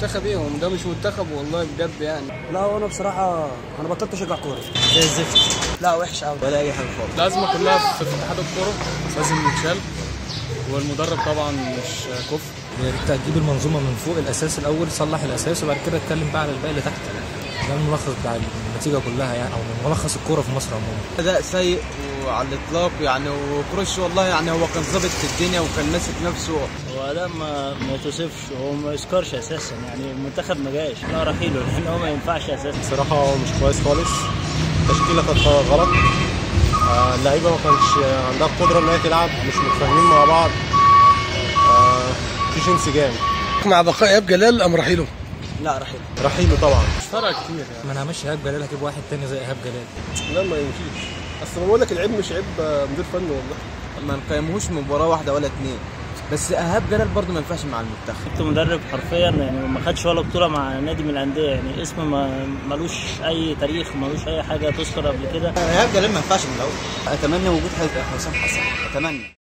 منتخب ايه ده مش منتخب والله بجد يعني لا هو انا بصراحه انا بطلت اشجع كوره زي الزفت لا وحش قوي ولا اي حاجه خالص الازمه كلها في اتحاد الكوره لازم يتشال والمدرب طبعا مش كفء يا ريت تجيب المنظومه من فوق الاساس الاول صلح الاساس وبعد كده اتكلم بقى على الباقي اللي تحت ده الملخص بتاع النتيجه كلها يعني او ملخص الكوره في مصر عموما اداء سيء وعلى الاطلاق يعني وكروش والله يعني هو كان ظابط في الدنيا وكان ماسك نفسه هو اداء ما ما يتوصفش هو ما يذكرش اساسا يعني المنتخب ما جاش لا رحيله لان هو ما ينفعش اساسا بصراحة هو مش كويس خالص التشكيلة كانت غلط آه، اللعيبة ما كانش عندها القدرة إن هي تلعب مش متفاهمين مع بعض آه، مفيش انسجام مع بقاء ايهاب جلال ام رحيله لا رحيل رحيله طبعا مش فارقه كتير يعني ما انا همشي ايهاب جلال هجيب واحد تاني زي ايهاب جلال لا ما يمشيش اصل بقول لك العيب مش عيب آه، مدير فني والله ما نقيمهوش مباراه واحده ولا اتنين بس ايهاب جلال برضه ما ينفعش مع المنتخب كنت مدرب حرفيا يعني ما خدش ولا بطوله مع نادي من الانديه يعني اسم ما ملوش اي تاريخ ملوش اي حاجه تذكر قبل كده ايهاب جلال ما ينفعش من الاول اتمنى وجود حسام حسن اتمنى